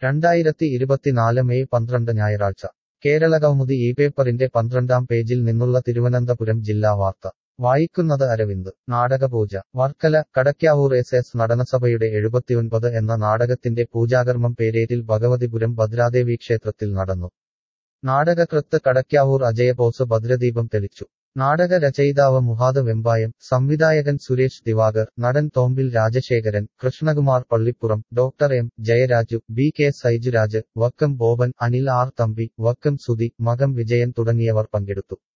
രണ്ടായിരത്തി ഇരുപത്തിനാല് മെയ് പന്ത്രണ്ട് ഞായറാഴ്ച കേരളകൗമുദി ഈ പേപ്പറിന്റെ പന്ത്രണ്ടാം പേജിൽ നിന്നുള്ള തിരുവനന്തപുരം ജില്ലാ വാർത്ത വായിക്കുന്നത് അരവിന്ദ് നാടകപൂജ വർക്കല കടയ്ക്കാവൂർ എസ് എസ് നടനസഭയുടെ എഴുപത്തിയൊൻപത് എന്ന നാടകത്തിന്റെ പൂജാകർമ്മം പേരേറ്റിൽ ഭഗവതിപുരം ഭദ്രാദേവി ക്ഷേത്രത്തിൽ നടന്നു നാടകകൃത്ത് കടയ്ക്കാവൂർ അജയബോസ് ഭദ്രദീപം തെളിച്ചു നാടക രചയിതാവ് മുഹാദ് വെമ്പായം സംവിധായകൻ സുരേഷ് ദിവാകർ നടൻ Thoppil Rajasekharan Krishnakumar Pallippuram doctor M Jayaraju B K Saijuraj Vakkom Boban Anil R Thampi Vakkom Sudhi Makam Vijayan തുടങ്ങിയവർ പങ്കെടുത്തു